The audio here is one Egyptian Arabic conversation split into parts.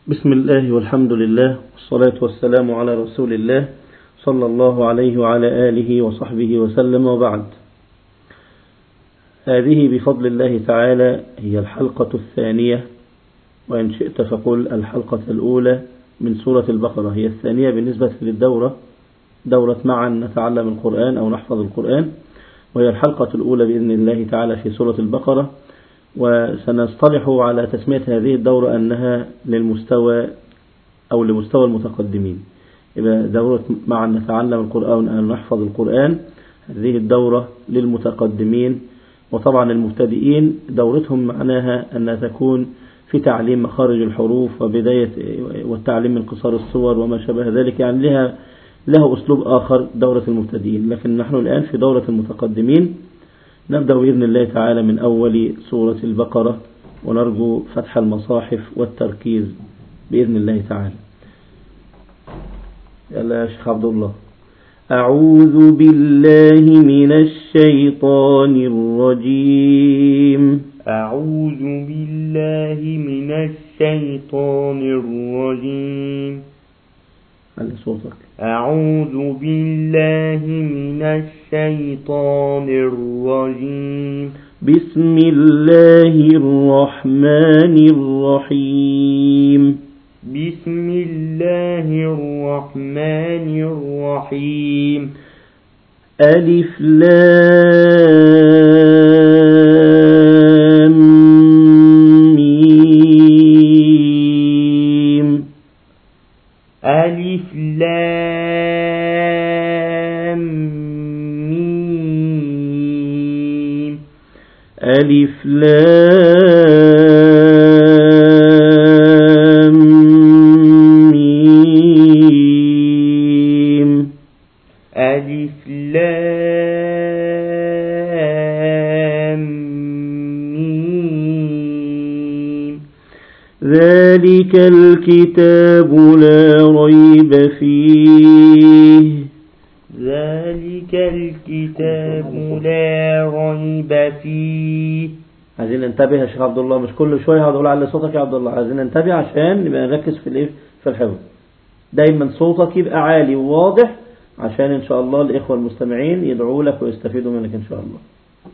بسم الله والحمد لله والصلاة والسلام على رسول الله صلى الله عليه وعلى آله وصحبه وسلم وبعد هذه بفضل الله تعالى هي الحلقة الثانية وإن شئت فقل الحلقة الأولى من سورة البقرة هي الثانية بالنسبة للدورة دورة معا نتعلم القرآن أو نحفظ القرآن وهي الحلقة الأولى بإذن الله تعالى في سورة البقرة وسنصطلح على تسمية هذه الدورة أنها للمستوى أو لمستوى المتقدمين إذا دورة معا نتعلم القرآن أو نحفظ القرآن هذه الدورة للمتقدمين وطبعا المبتدئين دورتهم معناها أنها تكون في تعليم مخارج الحروف وبداية والتعليم من قصار الصور وما شابه ذلك يعني لها له أسلوب آخر دورة المبتدئين لكن نحن الآن في دورة المتقدمين نبدأ بإذن الله تعالى من أول سورة البقرة ونرجو فتح المصاحف والتركيز بإذن الله تعالى يلا يا شيخ عبد الله أعوذ بالله من الشيطان الرجيم أعوذ بالله من الشيطان الرجيم على صوتك أعوذ بالله من الشيطان الرجيم بسم الله الرحمن الرحيم بسم الله الرحمن الرحيم ألف لام ميم ألف لام ميم ألف لام ميم ألف لام ميم ذلك الكتاب لا ريب فيه ذلك الكتاب لا ريب فيه عايزين ننتبه يا شيخ عبد الله مش كل شويه هقول على صوتك يا عبد الله عايزين ننتبه عشان نبقى نركز في الايه في الحفظ دايما صوتك يبقى عالي وواضح عشان ان شاء الله الاخوه المستمعين يدعوا لك ويستفيدوا منك ان شاء الله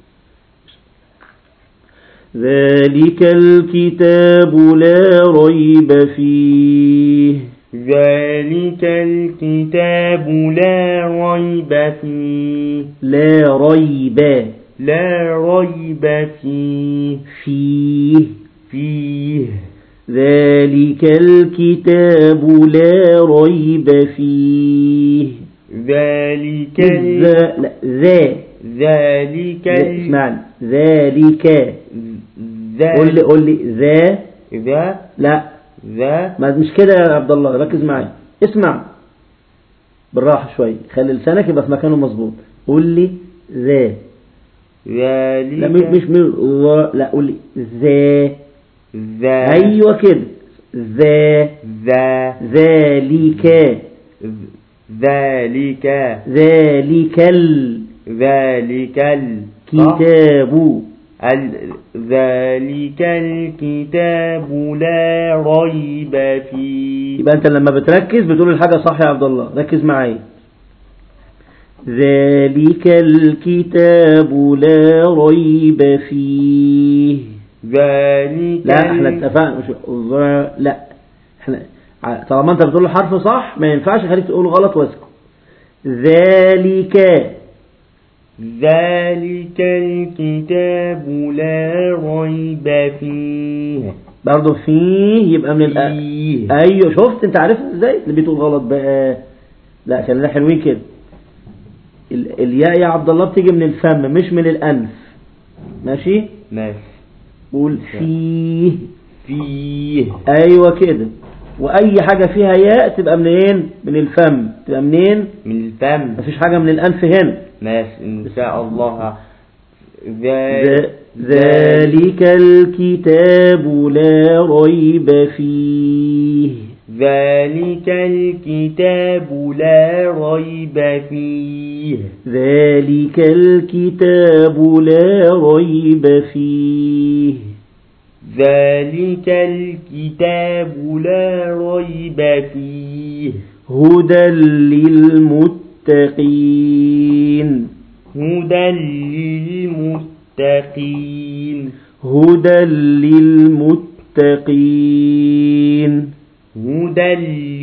ذلك الكتاب لا ريب فيه ذلك الكتاب لا ريب فيه لا ريب لا ريب فيه فيه فيه ذلك الكتاب لا ريب فيه ذلك ذا لا ذا ذلك ذا- اسمعني ذلك قول لي ذلك قول لي ذا ذا لا ذا ما مش كده يا عبد الله ركز معايا اسمع بالراحة شوية خلي لسانك يبقى في مكانه مظبوط قول لي ذا ذلك لا مش مش مش وا- لا قول لي ذا ذا ايوه كده ذا ذا ذلك ذلك ذلك ذلك الكتاب ال... ذلك الكتاب لا ريب فيه يبقى انت لما بتركز بتقول الحاجة صح يا عبد الله ركز معايا ذلك الكتاب لا ريب فيه ذلك لا احنا اتفقنا مش ظ- لا احنا ع- طالما انت بتقول الحرف صح ما ينفعش خليك تقول غلط واسكت ذلك ذلك الكتاب لا ريب فيه برضه فيه يبقى من الأ... فيه ايوه شفت انت عارف ازاي اللي بتقول غلط بقى لا خلينا حلوين كده ال... الياء يا عبد الله بتيجي من الفم مش من الانف ماشي ماشي قول فيه فيه ايوه كده واي حاجة فيها ياء تبقى منين من الفم تبقى منين من الفم مفيش حاجة من الانف هنا ماشي إن شاء الله ذ- ذلك ذلك الكتاب لا ريب فيه ذلك الكتاب لا ريب فيه ذلك الكتاب لا ريب فيه ذلك الكتاب لا ريب فيه هدى للمتقين هدى للمتقين هدى للمتقين هدى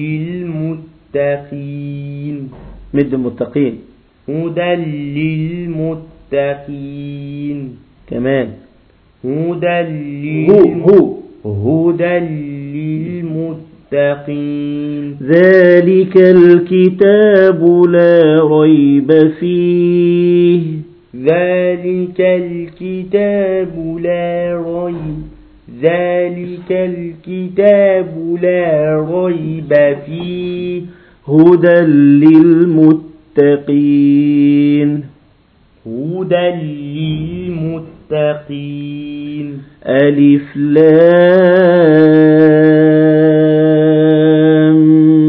للمتقين مد المتقين هدى للمتقين كمان هدى هو لل هو هدى للمتقين ذلك الكتاب لا ريب فيه ذلك الكتاب لا ريب ذلك الكتاب لا ريب فيه هدى للمتقين هدى للمتقين ألف لام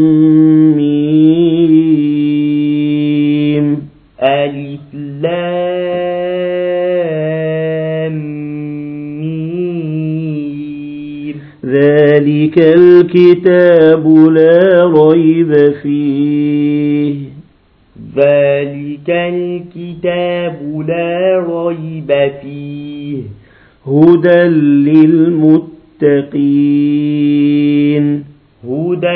ميم ألف لام ميم ذلك الكتاب لا ريب فيه ذلك الكتاب لا ريب فيه هدى للمتقين هدى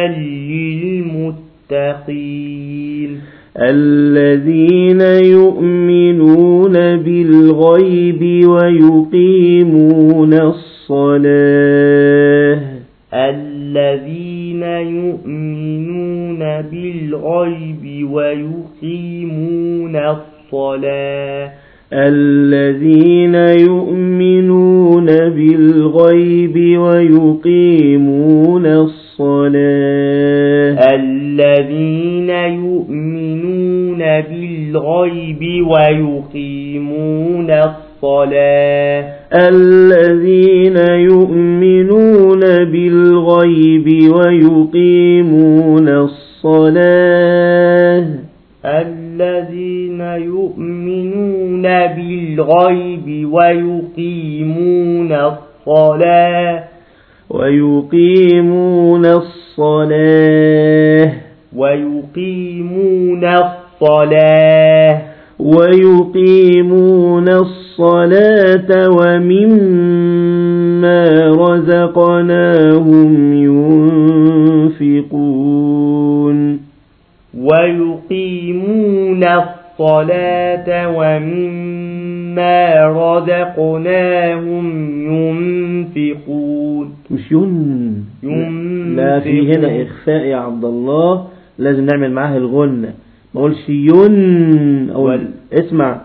للمتقين الذين يؤمنون بالغيب ويقيمون الصلاة الذين يؤمنون بالغيب ويقيمون الصلاة الذين يؤمنون بالغيب ويقيمون الصلاة الذين يؤمنون بالغيب ويقيمون الصلاة الذين يؤمنون بالغيب ويقيمون الصلاة الذين يؤمنون بالغيب ويقيمون الصلاة ويقيمون الصلاة ويقيمون الصلاة ويقيمون الصلاة ومما رزقناهم ينفقون ويقيمون الصلاة ومما رزقناهم ينفقون مش ين ينفقون لا في هنا إخفاء يا عبد الله لازم نعمل معاها الغنة ما اقولش ين أو وال- اسمع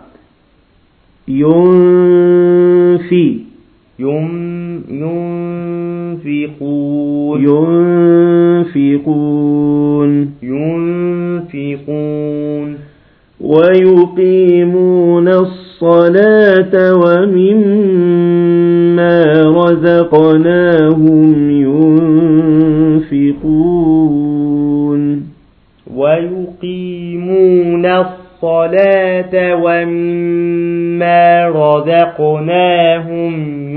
ينفي يم ينفقون ينفقون ينفقون ويقيمون الصلاة ومما رزقناهم ينفقون ويقيمون الصلاة ومما رزقناهم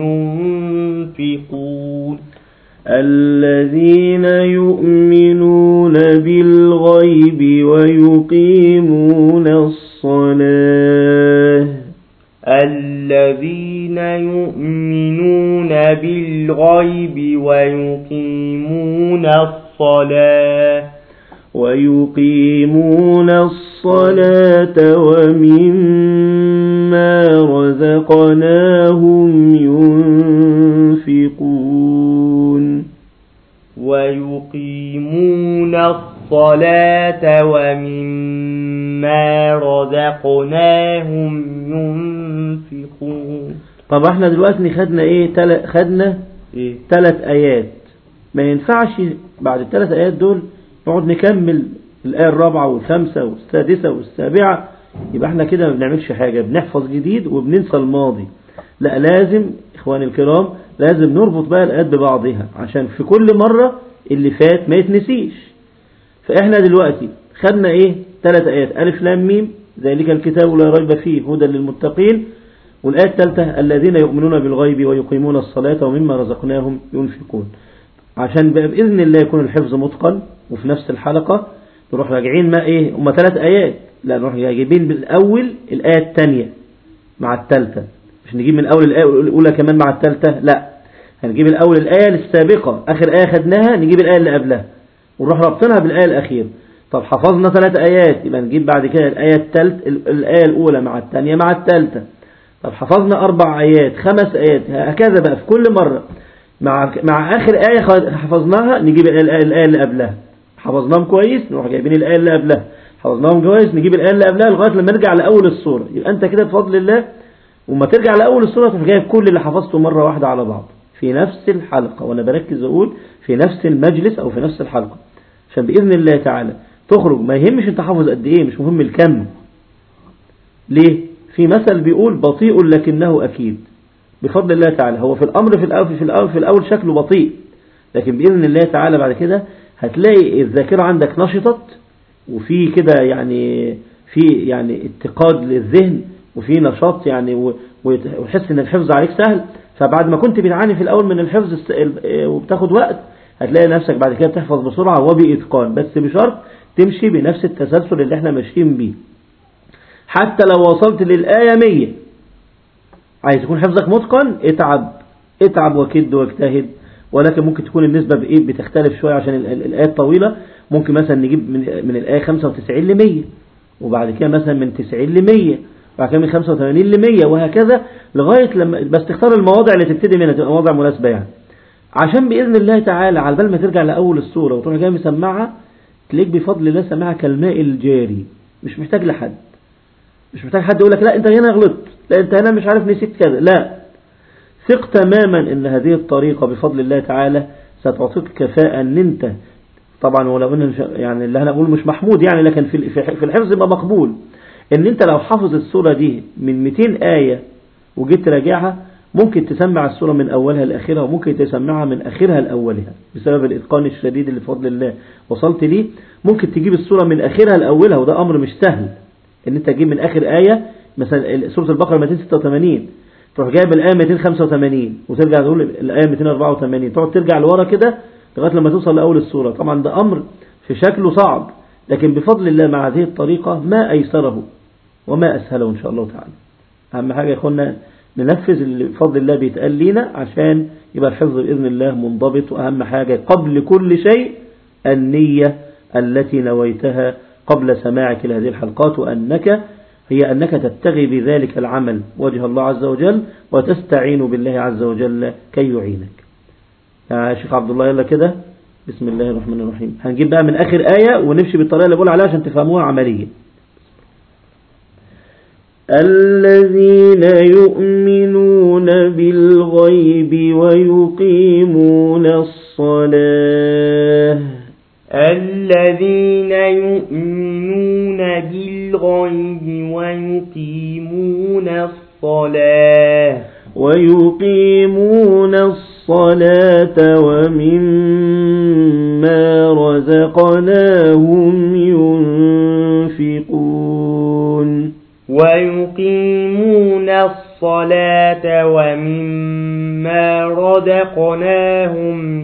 ينفقون الذين يؤمنون بالغيب ويقيمون الصلاة الذين يؤمنون بالغيب ويقيمون الصلاة ويقيمون الصلاة ومما رزقناهم ينفقون ويقيمون الصلاة ومما رزقناهم ينفقون طب احنا دلوقتي خدنا ايه تل... خدنا إيه؟ ثلاث آيات ما ينفعش بعد الثلاث آيات دول نقعد نكمل الآية الرابعة والخامسة والسادسة والسابعة يبقى احنا كده ما بنعملش حاجة بنحفظ جديد وبننسى الماضي لا لازم إخواني الكرام لازم نربط بقى الآيات ببعضها عشان في كل مرة اللي فات ما يتنسيش فإحنا دلوقتي خدنا إيه ثلاث آيات ألف لام ميم ذلك الكتاب لا ريب فيه هدى للمتقين والآية الثالثة الذين يؤمنون بالغيب ويقيمون الصلاة ومما رزقناهم ينفقون عشان بقى بإذن الله يكون الحفظ متقن وفي نفس الحلقة نروح راجعين ما إيه هم ثلاث آيات لا نروح جايبين بالأول الآية الثانية مع الثالثة مش نجيب من أول الآية الأولى كمان مع الثالثة لا هنجيب الأول الآية السابقة آخر آية خدناها نجيب الآية اللي قبلها ونروح رابطينها بالآية الأخيرة طب حفظنا ثلاث آيات يبقى نجيب بعد كده الآية الثالث الآية الأولى مع الثانية مع الثالثة طب حفظنا أربع آيات خمس آيات هكذا بقى في كل مرة مع مع آخر آية حفظناها نجيب الآية, الآية اللي قبلها حفظناهم كويس نروح جايبين الآية اللي قبلها حفظناهم كويس نجيب الآية اللي قبلها لغاية لما نرجع لأول السورة يبقى أنت كده بفضل الله وما ترجع لأول السورة تروح جايب كل اللي حفظته مرة واحدة على بعض في نفس الحلقة وأنا بركز أقول في نفس المجلس أو في نفس الحلقة عشان بإذن الله تعالى تخرج ما يهمش انت حافظ قد ايه مش مهم الكم ليه في مثل بيقول بطيء لكنه أكيد بفضل الله تعالى هو في الأمر في الأول في الأول, في الأول شكله بطيء لكن بإذن الله تعالى بعد كده هتلاقي الذاكرة عندك نشطت وفي كده يعني في يعني اتقاد للذهن وفي نشاط يعني وتحس ان الحفظ عليك سهل فبعد ما كنت بتعاني في الأول من الحفظ وبتاخد وقت هتلاقي نفسك بعد كده بتحفظ بسرعة وبإتقان بس بشرط تمشي بنفس التسلسل اللي احنا ماشيين بيه حتى لو وصلت للآية 100 عايز يكون حفظك متقن اتعب اتعب وكد واجتهد ولكن ممكن تكون النسبة بإيه بتختلف شوية عشان الآية الطويلة ممكن مثلا نجيب من, من الآية 95 ل 100 وبعد كده مثلا من 90 ل 100 وبعد كده من 85 ل 100 وهكذا لغاية لما بس تختار المواضع اللي تبتدي منها تبقى مواضع مناسبة يعني عشان بإذن الله تعالى على بال ما ترجع لأول السورة وتروح جاي مسمعها تلاقيك بفضل الله سماعها كالماء الجاري مش محتاج لحد مش محتاج حد يقول لك لا انت هنا غلطت لا انت هنا مش عارف نسيت كذا لا ثق تماما ان هذه الطريقة بفضل الله تعالى ستعطيك كفاءة ان انت طبعا ولو ان يعني اللي انا اقول مش محمود يعني لكن في في الحفظ يبقى مقبول ان انت لو حافظ السورة دي من 200 آية وجيت تراجعها ممكن تسمع السورة من أولها لآخرها وممكن تسمعها من آخرها لأولها بسبب الإتقان الشديد اللي بفضل الله وصلت ليه ممكن تجيب السورة من آخرها لأولها وده أمر مش سهل إن أنت تجيب من آخر آية مثلا سورة البقرة 286 تروح جايب الآية 285 وترجع تقول الآية 284 تقعد ترجع لورا كده لغاية لما توصل لأول السورة طبعا ده أمر في شكله صعب لكن بفضل الله مع هذه الطريقة ما أيسره وما أسهله إن شاء الله تعالى أهم حاجة يا أخوانا ننفذ اللي بفضل الله بيتقال لينا عشان يبقى الحفظ بإذن الله منضبط وأهم حاجة قبل كل شيء النية التي نويتها قبل سماعك لهذه الحلقات وأنك هي أنك تبتغي بذلك العمل وجه الله عز وجل وتستعين بالله عز وجل كي يعينك يا شيخ عبد الله يلا كده بسم الله الرحمن الرحيم هنجيب بقى من آخر آية ونمشي بالطريقة اللي بقول عليها عشان تفهموها عمليا الذين يؤمنون بالغيب ويقيمون الصلاة الذين يؤمنون بالغيب ويقيمون الصلاة ويقيمون الصلاة ومما رزقناهم ينفقون ويقيمون الصلاة ومما رزقناهم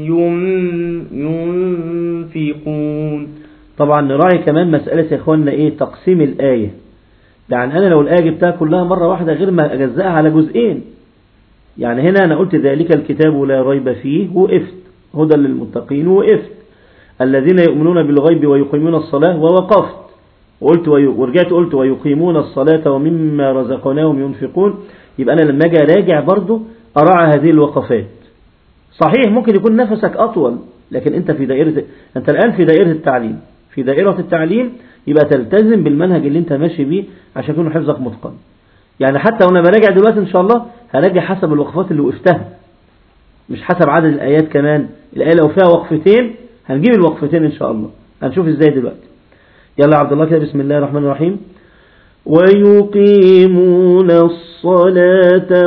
ينفقون طبعا نراعي كمان مسألة يا اخوانا ايه تقسيم الآية يعني انا لو الآية جبتها كلها مرة واحدة غير ما اجزأها على جزئين يعني هنا انا قلت ذلك الكتاب لا ريب فيه وقفت هدى للمتقين وقفت الذين يؤمنون بالغيب ويقيمون الصلاة ووقفت وقلت ورجعت قلت ويقيمون الصلاة ومما رزقناهم ينفقون يبقى أنا لما أجي أراجع برضو أراعى هذه الوقفات صحيح ممكن يكون نفسك أطول لكن أنت في دائرة أنت الآن في دائرة التعليم في دائرة التعليم يبقى تلتزم بالمنهج اللي أنت ماشي بيه عشان يكون حفظك متقن يعني حتى وأنا براجع دلوقتي إن شاء الله هراجع حسب الوقفات اللي وقفتها مش حسب عدد الآيات كمان الآية لو فيها وقفتين هنجيب الوقفتين إن شاء الله هنشوف إزاي دلوقتي يلا عبد الله كده بسم الله الرحمن الرحيم ويقيمون الصلاة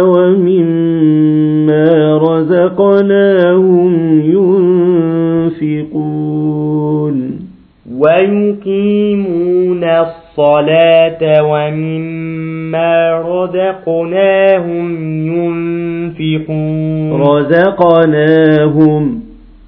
ومما رزقناهم ينفقون ويقيمون الصلاة ومما ومما رزقناهم ينفقون رزقناهم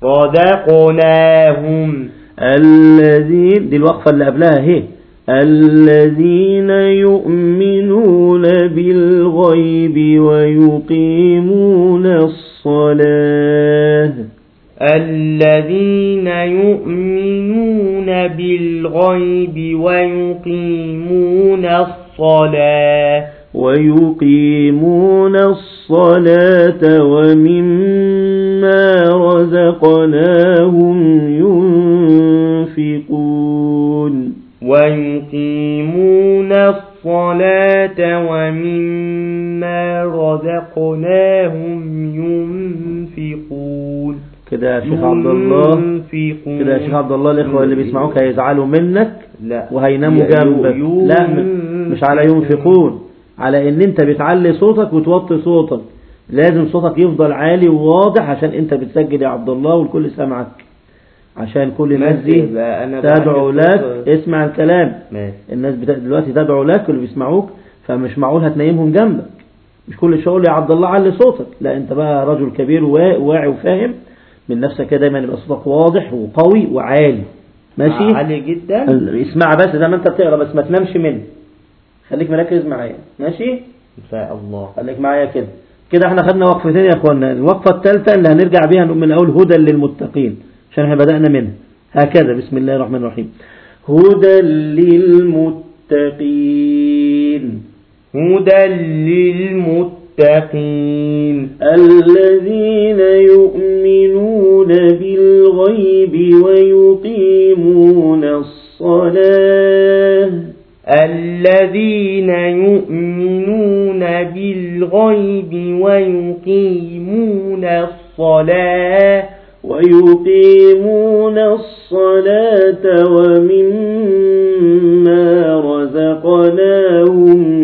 رزقناهم الذين دي الوقفة اللي قبلها هي الذين يؤمنون بالغيب ويقيمون الصلاة الذين يؤمنون بالغيب ويقيمون الصلاة ويقيمون الصلاة ومما رزقناهم ينفقون ويقيمون الصلاة ومما رزقناهم ينفقون كده يا شيخ عبد الله ينفقون كده يا شيخ عبد الله الإخوة اللي بيسمعوك هيزعلوا منك لا وهيناموا يا- جنبك يو- لا م- مش على ينفقون على ان انت بتعلي صوتك وتوطي صوتك لازم صوتك يفضل عالي وواضح عشان انت بتسجل يا عبد الله والكل سامعك عشان كل الناس دي يبقى أنا تدعو بعمل لك صوت- اسمع الكلام ماشي الناس بتا... دلوقتي تدعو لك واللي بيسمعوك فمش معقول هتنيمهم جنبك مش كل شغل يا عبد الله علي صوتك لا انت بقى رجل كبير ووا- واعي وفاهم من نفسك كده دايما يبقى صوتك واضح وقوي وعالي ماشي عالي جدا اسمع بس زي ما انت بتقرا بس ما تنامش منه خليك مركز معايا ماشي إن شاء الله خليك معايا كده كده احنا خدنا وقفتين يا اخوانا الوقفه الثالثه اللي هنرجع بيها من الاول هدى للمتقين عشان احنا بدانا منها هكذا بسم الله الرحمن الرحيم هدى للمتقين هدى للمتقين الذين يؤمنون بالغيب ويقيمون الصلاة الذين يؤمنون بالغيب ويقيمون الصلاة ويقيمون الصلاة ومما رزقناهم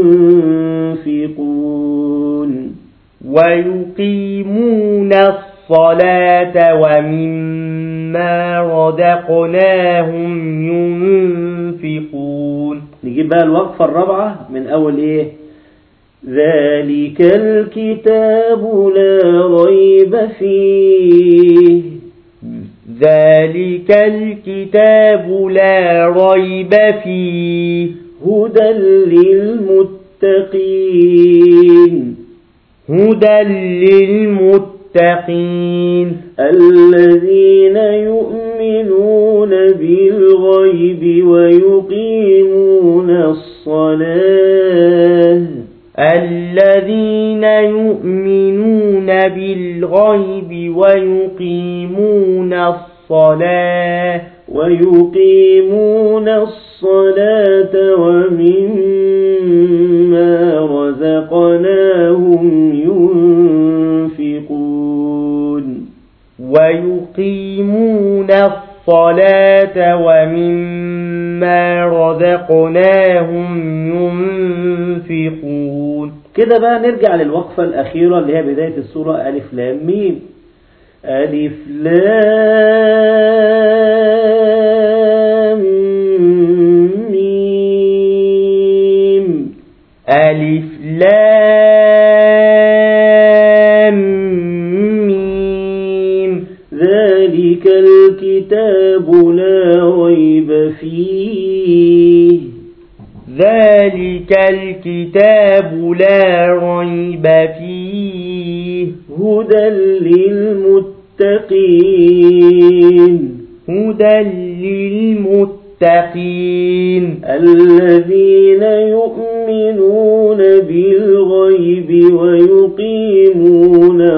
ينفقون ويقيمون الصلاة ومما رزقناهم ينفقون نجيب بقى الوقفة الرابعة من أول إيه ذلك الكتاب لا ريب فيه ذلك الكتاب لا ريب فيه هدى للمتقين هدى للمتقين الذين يؤمنون بالغيب ويقيمون الصلاة الذين يؤمنون بالغيب ويقيمون الصلاة ويقيمون الصلاة ومما رزقناهم ينفقون ويقيمون الصلاة ومما رزقناهم ينفقون كده بقى نرجع للوقفة الأخيرة اللي هي بداية السورة ألف لام ميم ألف لام ميم ألف لام ميم ذلك الكتاب لا ريب فيه ذلك الكتاب لا ريب فيه هدى للمتقين هدى للمتقين الذين يؤمنون بالغيب ويقيمون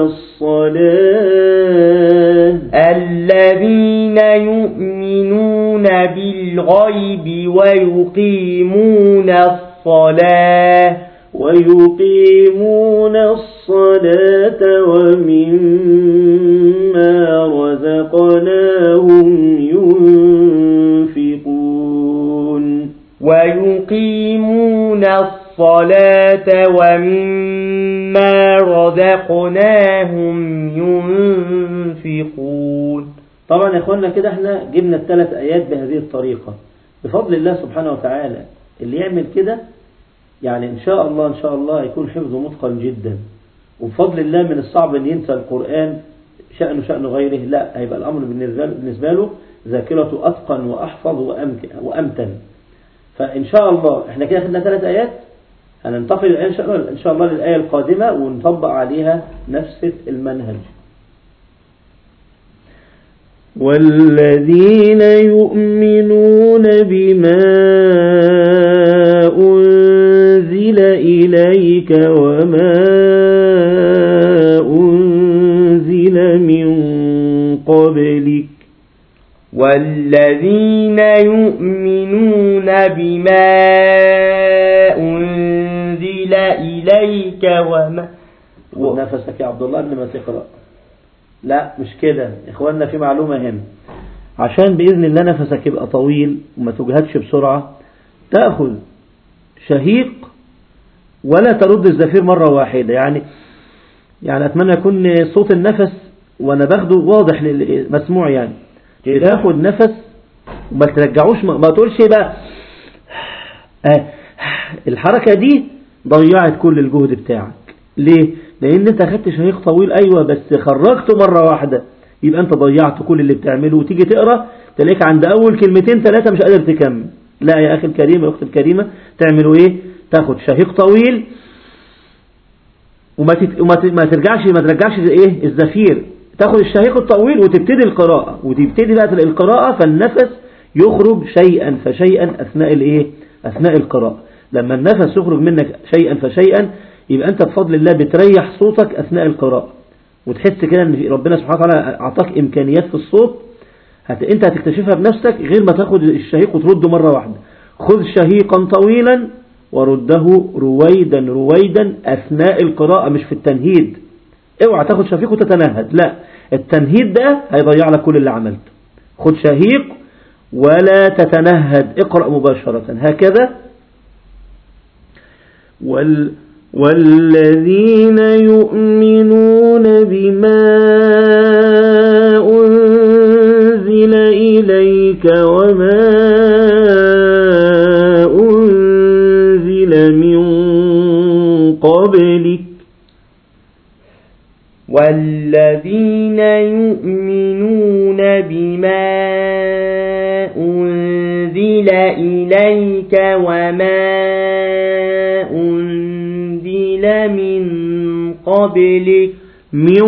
الصلاة الذين يؤمنون بالغيب ويقيمون الصلاة ويقيمون الصلاة ومما رزقناهم ينفقون ويقيمون الصلاة ومما رزقناهم ينفقون طبعا يا اخوانا كده احنا جبنا الثلاث ايات بهذه الطريقة بفضل الله سبحانه وتعالى اللي يعمل كده يعني إن شاء الله إن شاء الله يكون حفظه متقن جدا وبفضل الله من الصعب أن ينسى القرآن شأنه شأن غيره لا هيبقى الأمر بالنسبة له ذاكرته أتقن وأحفظ وأمتن فإن شاء الله احنا كده خدنا ثلاث آيات هننتقل الآن إن شاء الله إن شاء الله للآية القادمة ونطبق عليها نفس المنهج والذين يؤمنون بما أنزل إليك وما أنزل من قبلك والذين يؤمنون بما أنزل إليك وما نفسك يا عبد الله قبل ما تقرأ لا مش كده اخواننا في معلومة هنا عشان بإذن الله نفسك يبقى طويل وما تجهدش بسرعة تأخذ شهيق ولا ترد الزفير مرة واحدة يعني يعني أتمنى يكون صوت النفس وأنا باخده واضح مسموع يعني تاخد نفس وما ترجعوش ما تقولش بقى آه الحركة دي ضيعت كل الجهد بتاعك ليه لان انت اخدت شهيق طويل ايوه بس خرجته مرة واحدة يبقى انت ضيعت كل اللي بتعمله وتيجي تقرأ تلاقيك عند اول كلمتين ثلاثة مش قادر تكمل لا يا اخي الكريم يا اختي الكريمة تعملوا ايه تاخد شهيق طويل وما تت... وما ت... ما ترجعش ما ترجعش ايه الزفير تاخد الشهيق الطويل وتبتدي القراءة وتبتدي بقى القراءة فالنفس يخرج شيئا فشيئا اثناء الايه اثناء القراءة لما النفس يخرج منك شيئا فشيئا يبقى أنت بفضل الله بتريح صوتك أثناء القراءة وتحس كده أن ربنا سبحانه وتعالى أعطاك إمكانيات في الصوت هت... أنت هتكتشفها بنفسك غير ما تاخد الشهيق وترده مرة واحدة خذ شهيقا طويلا ورده رويدا رويدا أثناء القراءة مش في التنهيد اوعى تاخد شهيق وتتنهد لا التنهيد ده هيضيع لك كل اللي عملته خذ شهيق ولا تتنهد اقرأ مباشرة هكذا وال والذين يؤمنون بما أنزل إليك وما أنزل من قبلك والذين يؤمنون بما أنزل إليك وما أنزل من قبلك من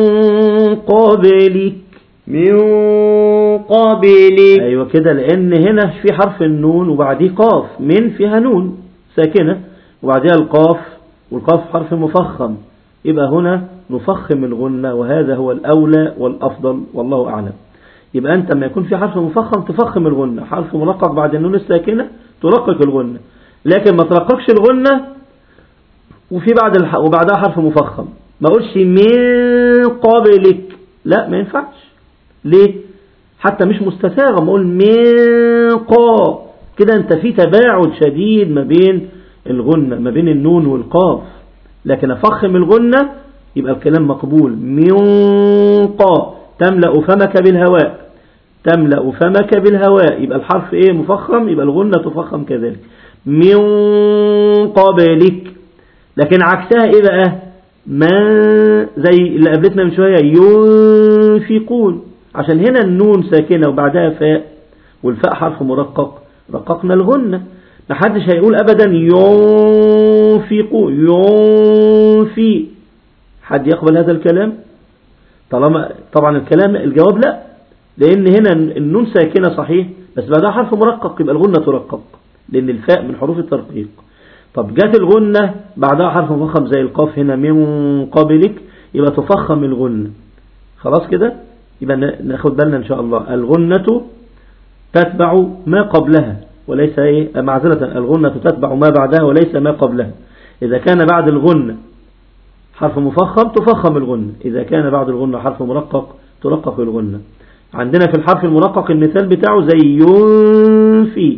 قبلك من قبلك أيوة كده لأن هنا في حرف النون وبعديه قاف من فيها نون ساكنة وبعدها القاف والقاف حرف مفخم يبقى هنا نفخم الغنة وهذا هو الأولى والأفضل والله أعلم يبقى أنت لما يكون في حرف مفخم تفخم الغنة حرف مرقق بعد النون الساكنة ترقق الغنة لكن ما ترققش الغنة وفي بعد الح... وبعدها حرف مفخم ما اقولش من قبلك لا ما ينفعش ليه حتى مش مستساغة ما اقول من قا كده انت في تباعد شديد ما بين الغنة ما بين النون والقاف لكن افخم الغنة يبقى الكلام مقبول من قا تملأ فمك بالهواء تملأ فمك بالهواء يبقى الحرف ايه مفخم يبقى الغنة تفخم كذلك من قبلك لكن عكسها ايه بقى ما زي اللي قابلتنا من شوية ينفقون عشان هنا النون ساكنة وبعدها فاء والفاء حرف مرقق رققنا الغنة محدش هيقول ابدا ينفقوا ينفي حد يقبل هذا الكلام طالما طبعا الكلام الجواب لا لان هنا النون ساكنة صحيح بس بعدها حرف مرقق يبقى الغنة ترقق لان الفاء من حروف الترقيق طب جات الغنة بعدها حرف مفخم زي القاف هنا من قبلك يبقى تفخم الغنة خلاص كده يبقى ناخد بالنا ان شاء الله الغنة تتبع ما قبلها وليس ايه معذرة الغنة تتبع ما بعدها وليس ما قبلها إذا كان بعد الغنة حرف مفخم تفخم الغنة إذا كان بعد الغنة حرف مرقق ترقق الغنة عندنا في الحرف المرقق المثال بتاعه زي ينفي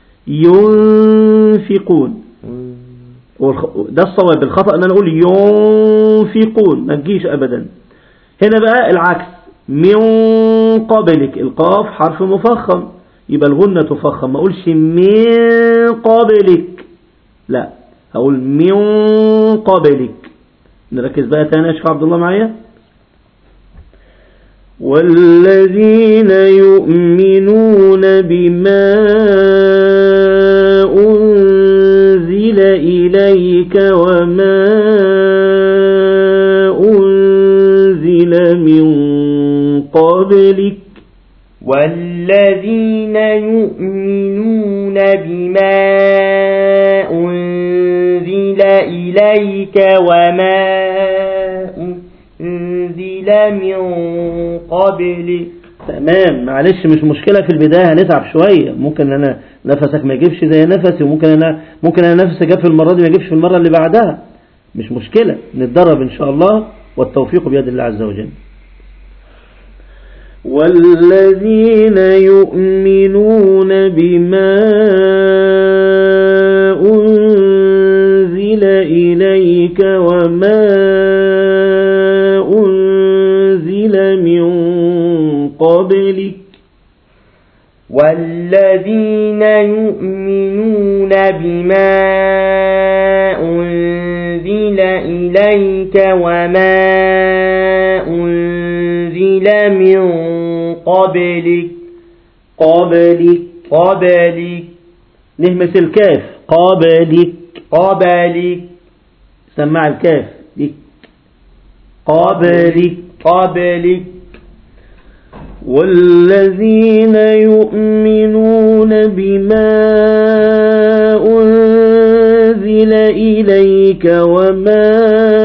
ينفقون ده الصواب الخطأ ان انا اقول ينفقون ما تجيش ابدا هنا بقى العكس من قبلك القاف حرف مفخم يبقى الغنة تفخم ما اقولش من قبلك لا هقول من قبلك نركز بقى تاني يا شيخ عبد الله معايا والذين يؤمنون بما أنزل إليك وما أنزل من قبلك والذين يؤمنون بما أنزل إليك وما أنزل من قبلك تمام معلش مش مشكلة في البداية هنتعب شوية ممكن انا نفسك ما يجيبش زي نفسي وممكن انا ممكن انا نفسي جاب في المرة دي ما يجيبش في المرة اللي بعدها مش مشكلة نتدرب ان شاء الله والتوفيق بيد الله عز وجل والذين يؤمنون بما أنزل إليك وما أنزل من قبلك والذين يؤمنون بما أنزل إليك وما أنزل من قبلك قبلك قبلك نهمس الكاف قابلك قبلك سمع الكاف دي قابلك قبلك والذين يؤمنون بما أنزل إليك وما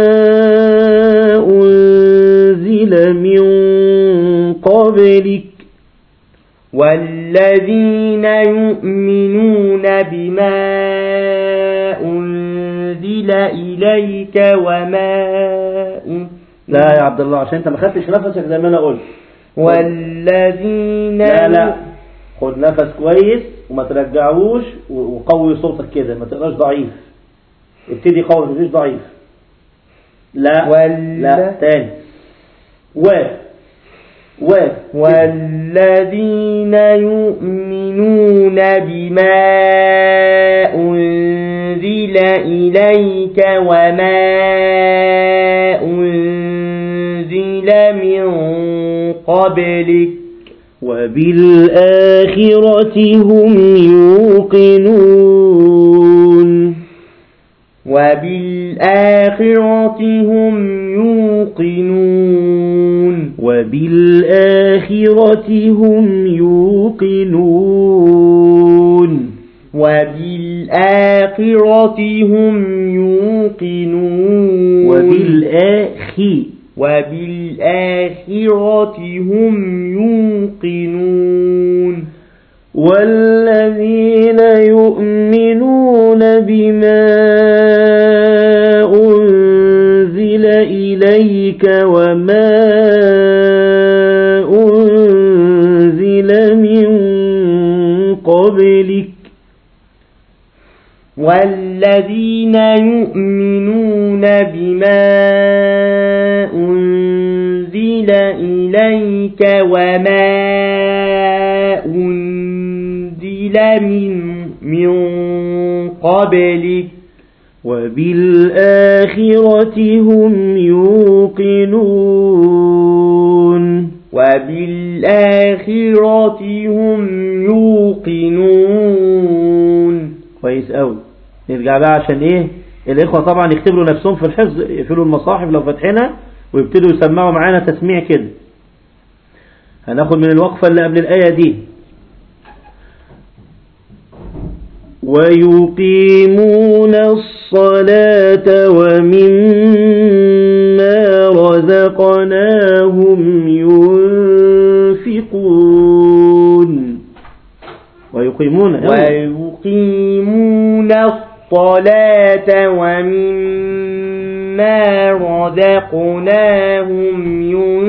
أنزل من قبلك والذين يؤمنون بما أنزل إليك وما أنزل لا يا عبد الله عشان انت ما خدتش نفسك زي ما انا قلت والذين لا لا خد نفس كويس وما ترجعوش و- وقوي صوتك كده ما تبقاش ضعيف ابتدي قوي ما تبقاش ضعيف لا وال- لا تاني و و والذين يؤمنون بما أنزل إليك وما أنزل من قبلك وبالآخرة هم يوقنون وبالآخرة هم يوقنون وبالآخرة هم يوقنون وبالآخرة هم يوقنون وبالآخي وبالآخرة هم يوقنون والذين يؤمنون بما أنزل إليك وما أنزل من قبلك والذين يؤمنون بما أنزل إليك وما أنزل من من قبلك وبالآخرة هم يوقنون وبالآخرة هم يوقنون كويس قوي نرجع بقى عشان ايه الاخوه طبعا يختبروا نفسهم في الحفظ يقفلوا المصاحف لو فاتحينها ويبتدوا يسمعوا معانا تسميع كده هناخد من الوقفه اللي قبل الايه دي ويقيمون الصلاة ومما رزقناهم ينفقون ويقيمون ويقيمون الصلاة ومما رزقناهم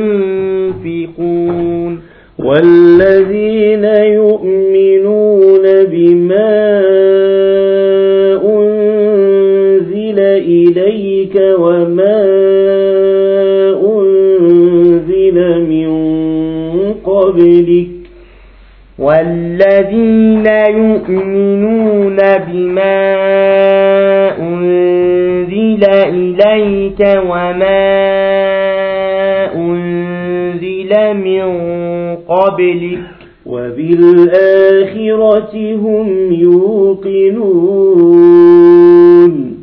ينفقون والذين يؤمنون بما أنزل إليك وما أنزل من قبلك والذين يؤمنون بما أنزل إليك وما أنزل من قبلك وبالآخرة هم يوقنون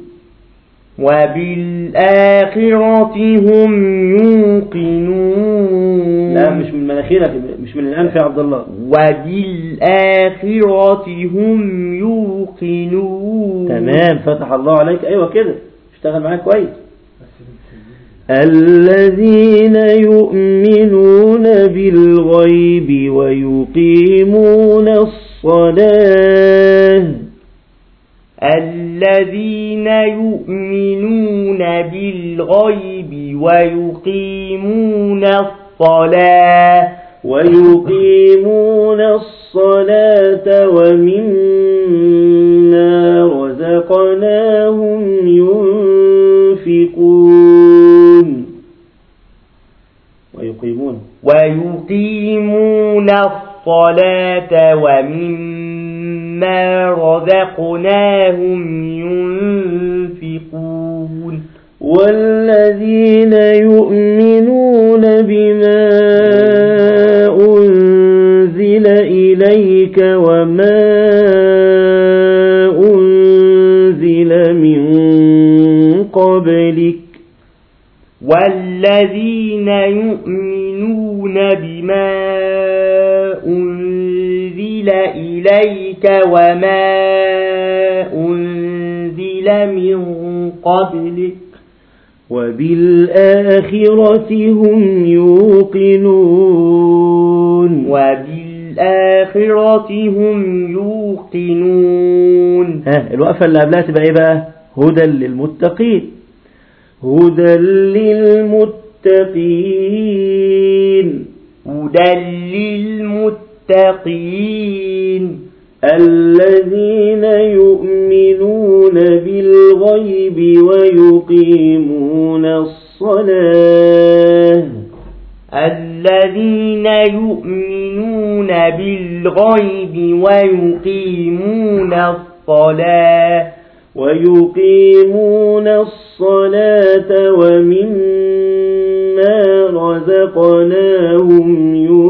وبالآخرة هم يوقنون لا مش من مناخيرك مش من الأنف يا عبد الله وبالآخرة هم يوقنون تمام فتح الله عليك أيوة كده اشتغل معاك كويس الذين يؤمنون بالغيب ويقيمون الصلاة الذين يؤمنون بالغيب ويقيمون الصلاة ويقيمون الصلاة ومما رزقناهم ينفقون ويقيمون ويقيمون الصلاة ومما رزقناهم ينفقون والذين يؤمنون بما أنزل إليك وما أنزل من قبلك والذين يؤمنون بما أنزل إليك وما أنزل من قبلك وبالآخرة هم يوقنون وبالآخرة هم يوقنون ها الوقفة اللي قبلها تبقى ايه بقى هدى للمتقين هدى للمتقين هدى للمتقين الذين يؤمنون بالغيب ويقيمون الصلاة الذين يؤمنون بالغيب ويقيمون الصلاة ويقيمون الصلاة ومما رزقناهم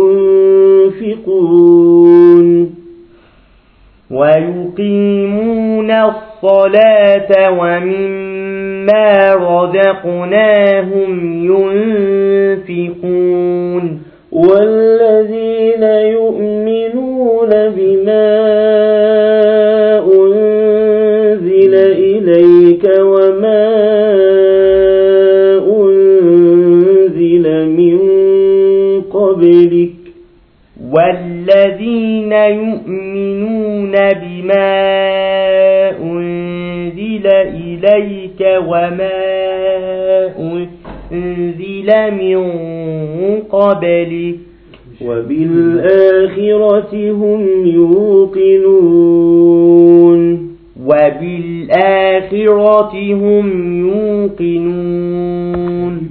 ينفقون ويقيمون الصلاة ومما رزقناهم ينفقون والذين يؤمنون بما أنزل إليك وما أنزل من قبلك والذين يؤمنون بما أنزل إليك وما أنزل من قبلك وبالآخرة هم يوقنون وبالآخرة هم يوقنون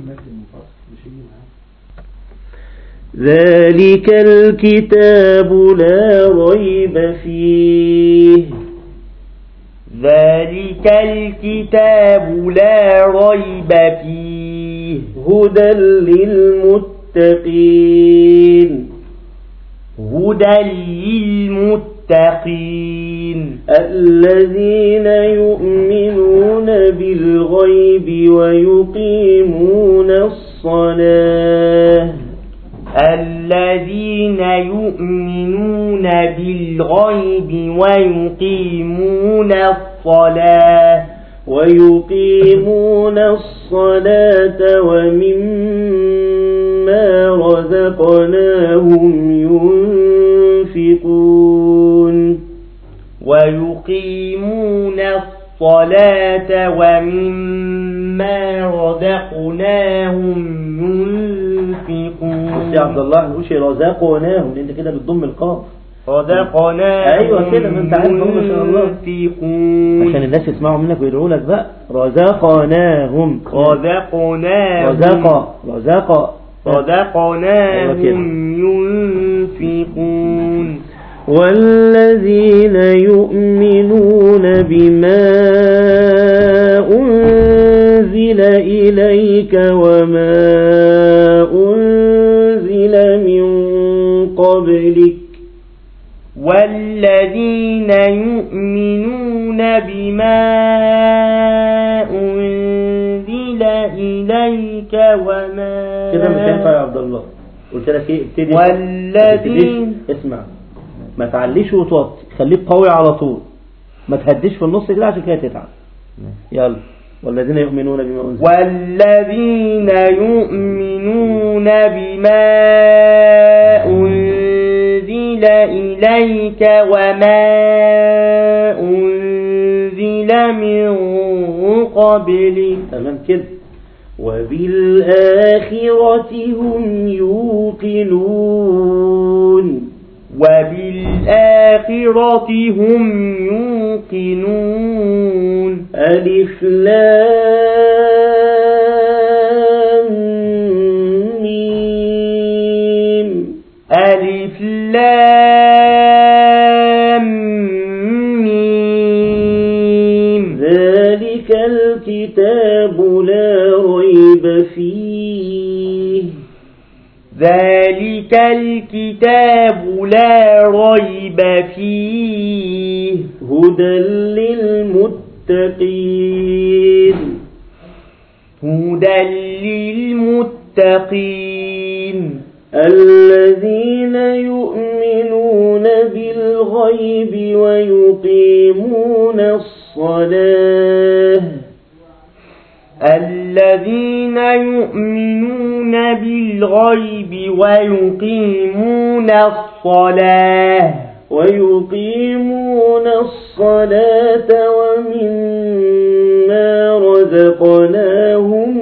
ذلك الكتاب لا ريب فيه ذلك الكتاب لا ريب فيه هدى للمتقين هدى للمتقين الذين يؤمنون بالغيب ويقيمون الصلاة الذين يؤمنون بالغيب ويقيمون الصلاة ويقيمون الصلاة ومما رزقناهم ينفقون ويقيمون الصلاة ومما رزقناهم ينفقون بس يا عبد الله نقولش رزقناهم لان كده بتضم القاف رزقناهم أيوة كده، ما أنت عارف أهو ما شاء الله. ينفقون عشان الناس يسمعوا منك ويدعوا لك بقى رزقناهم رزقناهم رزق رزق أيوة كده. رزقناهم ينفقون والذين يؤمنون بما أنزل إليك وما أنزل من قبلك والذين يؤمنون بما أنزل إليك وما كده مش هينفع يا عبد الله قلت لك ايه ابتدي والذين ابتديش- اسمع ما تعليش وتوطي خليك قوي على طول ما تهديش في النص كده عشان كده تتعب يلا والذين يؤمنون بما أنزل والذين يؤمنون بما أنزل إليك وما أنزل من قبلك تمام كده وبالآخرة هم يوقنون وبالآخرة هم يوقنون ألف لام ميم ألف لام ميم ذلك الكتاب لا ريب فيه ذلك الكتاب لا ريب فيه هدى للمتقين هدى للمتقين الذين يؤمنون بالغيب ويقيمون الصلاة الذين يؤمنون بالغيب ويقيمون الصلاة ويقيمون الصلاة ومما رزقناهم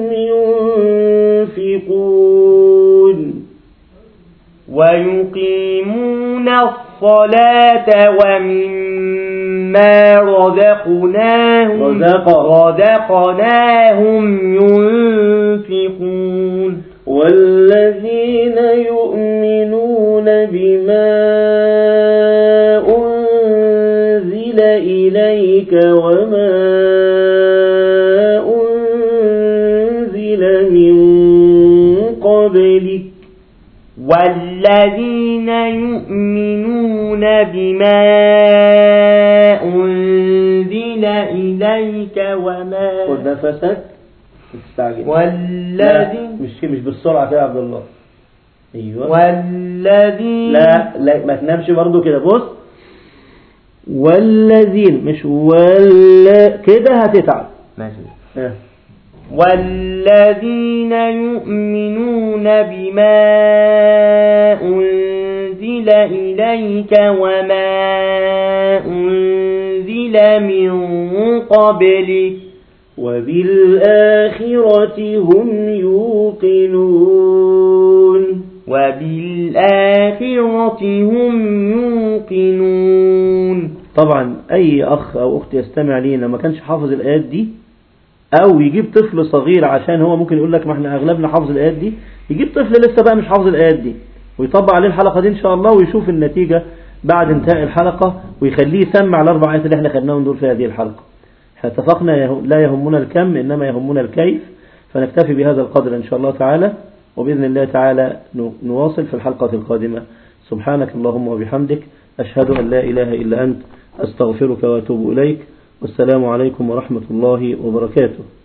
ينفقون ويقيمون الصلاة ومما رزقناهم رزق. رزقناهم ينفقون والذين يؤمنون بما أنزل إليك وما أنزل من قبلك والذين يؤمنون بما أنزل إليك وما خد نفسك تستعجل لا والذين مش مش بالسرعة كده يا عبد الله ايوه والذين لا لا ما تنامش برضو كده بص والذين مش ولا كده هتتعب ماشي ها. والذين يؤمنون بما أنزل إليك وما أنزل من قبلك وبالآخرة هم يوقنون وبالآخرة هم يوقنون طبعا أي أخ أو أخت يستمع لينا ما كانش حافظ الآيات دي أو يجيب طفل صغير عشان هو ممكن يقول لك ما احنا أغلبنا حافظ الآيات دي يجيب طفل لسه بقى مش حافظ الآيات دي ويطبق عليه الحلقة دي إن شاء الله ويشوف النتيجة بعد انتهاء الحلقة ويخليه يسمع الأربع آيات اللي احنا خدناهم دول في هذه الحلقة احنا اتفقنا يه- لا يهمنا الكم إنما يهمنا الكيف فنكتفي بهذا القدر إن شاء الله تعالى وبإذن الله تعالى ن- نواصل في الحلقة القادمة سبحانك اللهم وبحمدك أشهد أن لا إله إلا أنت أستغفرك وأتوب إليك والسلام عليكم ورحمة الله وبركاته